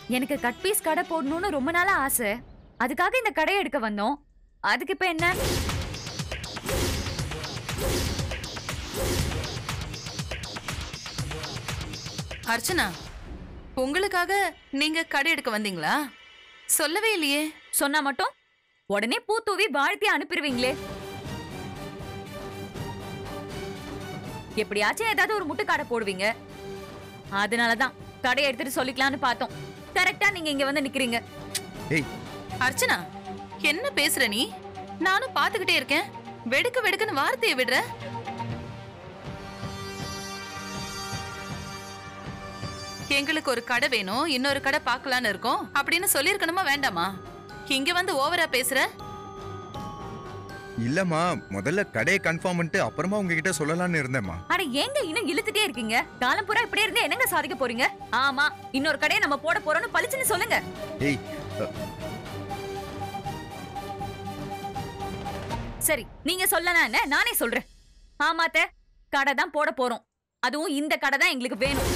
எனக்கு cut piece கடை போடணும்னு ரொம்ப நாளா ஆசை அதுக்காக இந்த கடையை எடுக்க வந்தோம் அதுக்கு இப்ப என்ன அர்ச்சனா உங்களுக்காக நீங்க கடை எடுக்க வந்தீங்களா சொல்லவே இல்லையே சொன்னா மட்டும் உடனே பூ தூவி வாழ்த்தி அனுப்பிடுவீங்களே எப்படியாச்சும் ஏதாவது ஒரு முட்டுக்காடை போடுவீங்க அதனாலதான் கடையை எடுத்துட்டு சொல்லிக்கலாம்னு பார்த்தோம் கரெக்டா நீங்க இங்க வந்து நிக்கிறீங்க ஏய் அர்ச்சனா என்ன பேசுற நீ நானும் பாத்துக்கிட்டே இருக்கேன் வெடுக்கு வெடுக்குன்னு வார்த்தையை விடுற எங்களுக்கு ஒரு கடை வேணும் இன்னொரு கடை பார்க்கலான்னு இருக்கோம் அப்படின்னு சொல்லியிருக்கணுமா வேண்டாமா இங்க வந்து ஓவரா பேசுற இல்லம்மா முதல்ல கடையை கன்ஃபார்ம் பண்ணிட்டு அப்புறமா உங்ககிட்ட சொல்லலாம்னு இருந்தேம்மா அட ஏங்க இன்னும் இழுத்துட்டே இருக்கீங்க காலம் பூரா இப்படியே இருந்தா என்னங்க சாதிக்க போறீங்க ஆமா இன்னொரு கடையை நம்ம போட போறோம்னு பளிச்சுன்னு சொல்லுங்க ஏய் அ, சரி நீங்க சொல்லலாம் என்ன நானே சொல்றேன் ஆமாத்த கடை தான் போட போறோம் அதுவும் இந்த கடை தான் எங்களுக்கு வேணும்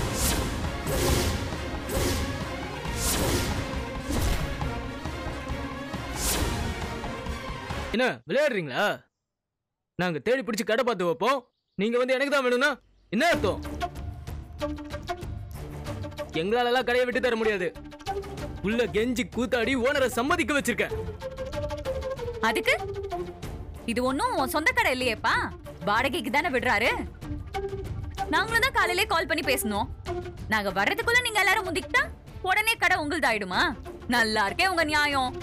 என்ன விளையாடுறீங்களா நாங்க தேடி பிடிச்சு கடை பார்த்து வைப்போம் நீங்க வந்து எனக்கு தான் வேணும்னா என்ன அர்த்தம் எங்களால எல்லாம் கடையை விட்டு தர முடியாது உள்ள கெஞ்சி கூத்தாடி ஓனரை சம்மதிக்க வச்சிருக்கேன் அதுக்கு இது ஒண்ணும் உன் சொந்த கடை இல்லையேப்பா வாடகைக்கு தானே விடுறாரு நாங்களும் தான் காலையிலே கால் பண்ணி பேசணும் நாங்க வர்றதுக்குள்ள நீங்க எல்லாரும் முந்திக்கிட்டா உடனே கடை உங்களுதாயிடுமா நல்லா இருக்கே உங்க நியாயம்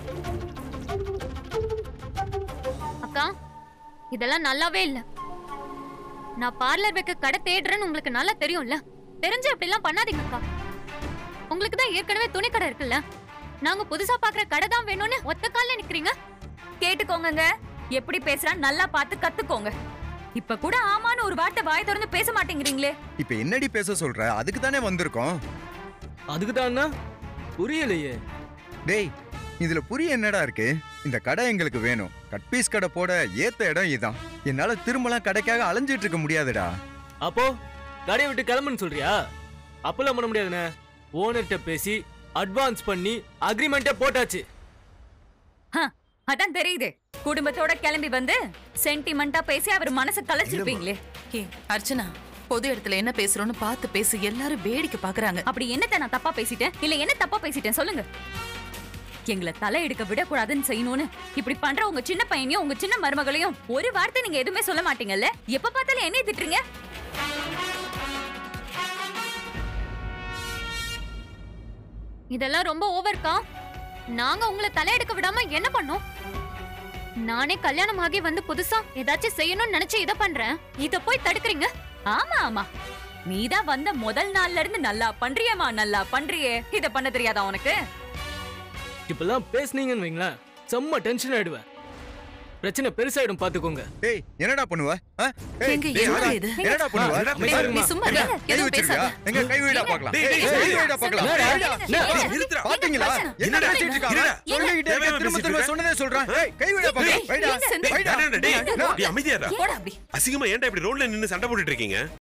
அக்கா இதெல்லாம் நல்லாவே இல்ல நான் பார்லர் வைக்க கடை தேடுறேன்னு உங்களுக்கு நல்லா தெரியும்ல தெரிஞ்சு அப்படிலாம் பண்ணாதீங்க அக்கா உங்களுக்கு தான் ஏற்கனவே துணி கடை இருக்குல்ல நாங்க புதுசா பாக்குற கடை தான் வேணும்னு ஒத்த கால்ல நிக்கிறீங்க கேட்டுக்கோங்கங்க எப்படி பேசுறான்னு நல்லா பார்த்து கத்துக்கோங்க இப்ப கூட ஆமான்னு ஒரு வார்த்தை வாய் திறந்து பேச மாட்டேங்கிறீங்களே இப்ப என்னடி பேச சொல்ற அதுக்கு தானே வந்திருக்கோம் அதுக்கு தான் புரியலையே டேய் இதுல புரிய என்னடா இருக்கு இந்த கடை எங்களுக்கு வேணும் கட் பீஸ் கடை போட ஏத்த இடம் இதான் என்னால திரும்பலாம் கடைக்காக அலைஞ்சிட்டு இருக்க முடியாதுடா அப்போ கடையை விட்டு கிளம்புன்னு சொல்றியா அப்பெல்லாம் பண்ண முடியாதுண்ணே ஓனர்கிட்ட பேசி அட்வான்ஸ் பண்ணி அக்ரிமெண்ட்டே போட்டாச்சு ஹ, அதான் தெரியுது குடும்பத்தோட கிளம்பி வந்து சென்டிமெண்டா பேசி அவர் மனசை கலைச்சிருப்பீங்களே ஏ அர்ச்சனா பொது இடத்துல என்ன பேசுறோம்னு பார்த்து பேசு எல்லாரும் வேடிக்கை பாக்குறாங்க அப்படி என்னத்த நான் தப்பா பேசிட்டேன் இல்ல என்ன தப்பா பேசிட்டேன் சொல்லுங்க எங்களை தலை எடுக்க விடக்கூடாதுன்னு செய்யணும்னு இப்படி பண்ற உங்க சின்ன பையனையும் உங்க சின்ன மருமகளையும் ஒரு வார்த்தை நீங்க எதுவுமே சொல்ல மாட்டீங்கல்ல எப்ப பார்த்தாலும் என்னைய திட்டுறீங்க இதெல்லாம் ரொம்ப ஓவர்க்கா நாங்க உங்களை தலையெடுக்க விடாம என்ன பண்ணோம் நானே கல்யாணம் ஆகி வந்து புதுசா ஏதாச்சும் செய்யணும்னு நினைச்சு இத பண்றேன் இத போய் தடுக்கிறீங்க ஆமா ஆமா நீதான் வந்த முதல் நாள்ல இருந்து நல்லா பண்றியேமா நல்லா பண்றியே இத பண்ண தெரியாதா உனக்கு இப்பெல்லாம் பேசுனீங்கன்னு வைங்களேன் செம்ம டென்ஷன் ஆயிடுவேன் பிரச்சனை பெருசாயிடும் பாத்துக்கோங்க டேய் என்னடா பண்ணுவ ஆ? ஏய், எங்க டேய், என்னடா ஆ, இது? என்னடா பண்ணுவ என்னடா அமைதியா டேய், இருமா. நீ சும்மா என்ன? இரு. கை எதுவும் வச்சிருக்கியா? பேசாத. எங்க கை வீடா பார்க்கலாம் டேய், ஏய், டேய், கை டேய், வீடா பார்க்கலாம் என்னடா? ஏய்டா, என்ன? நிறுத்துடா. பாத்தீங்களா என்ன? என்ன என்னடா? பேசிட்டு இருக்காங்க இருடா. சொல்லிக்கிட்டே இருக்க, தேவையில்லாம திரும்ப திரும்ப பேசிட்டு சொன்னதே சொல்றான் ஏய் கை வீடா பார்க்கலாம் டேய், வைடா ஏங்க, டேய், வைடா டேய், டேய், டேய், நான் டேய், அமைதியா இருடா. போடா அப்படி அசிங்கமா ஏன்டா இப்படி ரோட்ல நின்னு சண்டை போட்டுட்டு இருக்கீங்க